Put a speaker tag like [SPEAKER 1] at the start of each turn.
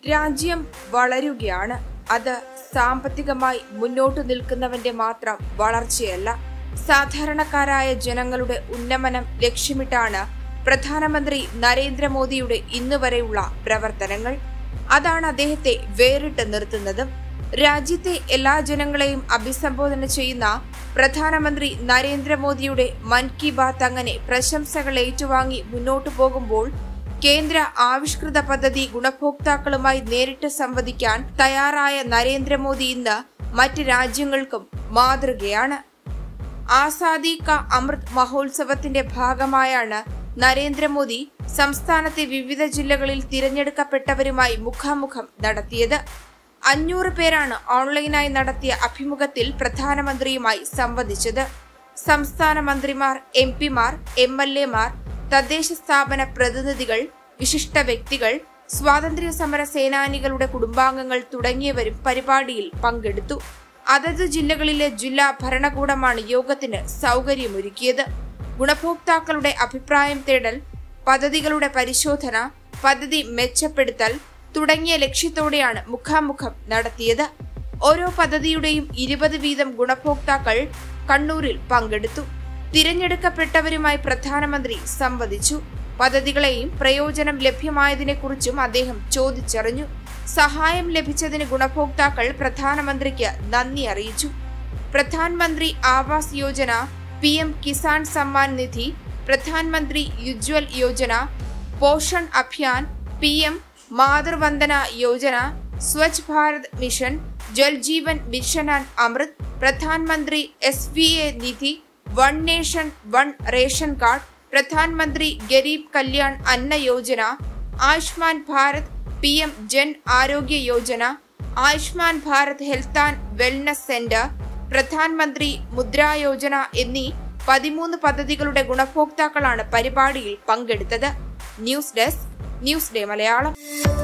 [SPEAKER 1] രാജ്യം വളരുകയാണ് അത് സാമ്പത്തികമായി മുന്നോട്ടു നിൽക്കുന്നവന്റെ മാത്രം വളർച്ചയല്ല സാധാരണക്കാരായ ജനങ്ങളുടെ ഉന്നമനം ലക്ഷ്യമിട്ടാണ് പ്രധാനമന്ത്രി നരേന്ദ്രമോദിയുടെ ഇന്നുവരെയുള്ള പ്രവർത്തനങ്ങൾ അതാണ് അദ്ദേഹത്തെ വേറിട്ട് നിർത്തുന്നതും രാജ്യത്തെ എല്ലാ ജനങ്ങളെയും അഭിസംബോധന ചെയ്യുന്ന പ്രധാനമന്ത്രി നരേന്ദ്രമോദിയുടെ മൻ കി ബാത്ത് അങ്ങനെ പ്രശംസകൾ ഏറ്റുവാങ്ങി മുന്നോട്ടു പോകുമ്പോൾ കേന്ദ്ര ആവിഷ്കൃത പദ്ധതി ഗുണഭോക്താക്കളുമായി നേരിട്ട് സംവദിക്കാൻ തയ്യാറായ നരേന്ദ്രമോദി ഇന്ന് മറ്റ് രാജ്യങ്ങൾക്കും മാതൃകയാണ് ആസാദി കാ അമൃത് മഹോത്സവത്തിന്റെ ഭാഗമായാണ് നരേന്ദ്രമോദി സംസ്ഥാനത്തെ വിവിധ ജില്ലകളിൽ തിരഞ്ഞെടുക്കപ്പെട്ടവരുമായി മുഖാമുഖം നടത്തിയത് അഞ്ഞൂറ് പേരാണ് ഓൺലൈനായി നടത്തിയ അഭിമുഖത്തിൽ പ്രധാനമന്ത്രിയുമായി സംവദിച്ചത് സംസ്ഥാന മന്ത്രിമാർ എം പിമാർ എം എൽ എമാർ തദ്ദേശ സ്ഥാപന പ്രതിനിധികൾ വിശിഷ്ട വ്യക്തികൾ സ്വാതന്ത്ര്യ സമര സേനാനികളുടെ കുടുംബാംഗങ്ങൾ തുടങ്ങിയവരും പരിപാടിയിൽ പങ്കെടുത്തു അതത് ജില്ലകളിലെ ജില്ലാ ഭരണകൂടമാണ് യോഗത്തിന് സൗകര്യമൊരുക്കിയത് ഗുണഭോക്താക്കളുടെ അഭിപ്രായം തേടൽ പദ്ധതികളുടെ പരിശോധന പദ്ധതി മെച്ചപ്പെടുത്തൽ തുടങ്ങിയ ലക്ഷ്യത്തോടെയാണ് മുഖാമുഖം നടത്തിയത് ഓരോ പദ്ധതിയുടെയും ഇരുപത് വീതം ഗുണഭോക്താക്കൾ കണ്ണൂരിൽ പങ്കെടുത്തു തിരഞ്ഞെടുക്കപ്പെട്ടവരുമായി പ്രധാനമന്ത്രി സംവദിച്ചു പദ്ധതികളെയും പ്രയോജനം ലഭ്യമായതിനെക്കുറിച്ചും അദ്ദേഹം ചോദിച്ചറിഞ്ഞു സഹായം ലഭിച്ചതിന് ഗുണഭോക്താക്കൾ പ്രധാനമന്ത്രിക്ക് നന്ദി അറിയിച്ചു പ്രധാനമന്ത്രി ആവാസ് യോജന പി എം കിസാൻ സമ്മാൻ നിധി പ്രധാനമന്ത്രി Ujjwal Yojana Poshan Abhiyan P M Matru Vandana Yojana Swachh Bharat mission Jal Jeevan mission and Amrit പ്രധാനമന്ത്രി S V A Nidhi one nation one ration card പ്രധാനമന്ത്രി Garib Kalyan Anna Yojana Ayushman Bharat P M Jan Arogya Yojana Ayushman Bharat health and wellness centre പ്രധാനമന്ത്രി മുദ്രാ യോജന എന്നീ പതിമൂന്ന് പദ്ധതികളുടെ ഗുണഭോക്താക്കളാണ് പരിപാടിയിൽ പങ്കെടുത്തത് news desk news day Malayalam